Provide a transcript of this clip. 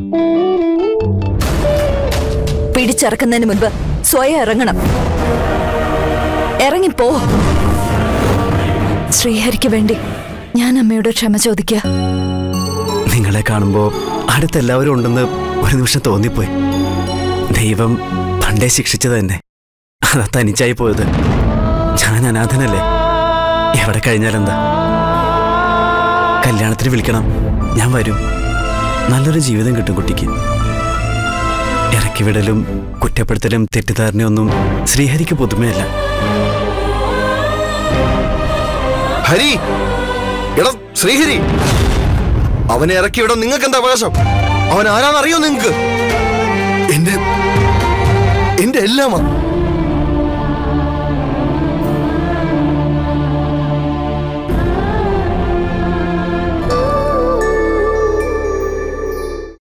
പിടിച്ചിറക്കുന്നതിന് മുൻപ് സ്വയം ഇറങ്ങണം ഇറങ്ങിപ്പോ ശ്രീഹരിക്ക് വേണ്ടി ഞാൻ അമ്മയോട് ക്ഷമ ചോദിക്കുക നിങ്ങളെ കാണുമ്പോ അടുത്തെല്ലാവരും ഉണ്ടെന്ന് ഒരു നിമിഷം തോന്നിപ്പോയി ദൈവം പണ്ടേ ശിക്ഷിച്ചത് തന്നെ അതാ തനിച്ചായി പോയത് ഞാൻ അനാഥനല്ലേ എവിടെ കഴിഞ്ഞാലെന്താ കല്യാണത്തിന് വിളിക്കണം ഞാൻ വരും നല്ലൊരു ജീവിതം കിട്ടും കുട്ടിക്ക് ഇറക്കി വിടലും കുറ്റപ്പെടുത്തലും തെറ്റിദ്ധാരണയൊന്നും ശ്രീഹരിക്ക് പുതുമയല്ല ഹരി എടാ ശ്രീഹരി അവനെ ഇറക്കിവിടാൻ നിങ്ങൾക്ക് എന്താ അവകാശം അവൻ ആരാന്നറിയോ നിങ്ങക്ക് എന്റെ എന്റെ എല്ലാമാ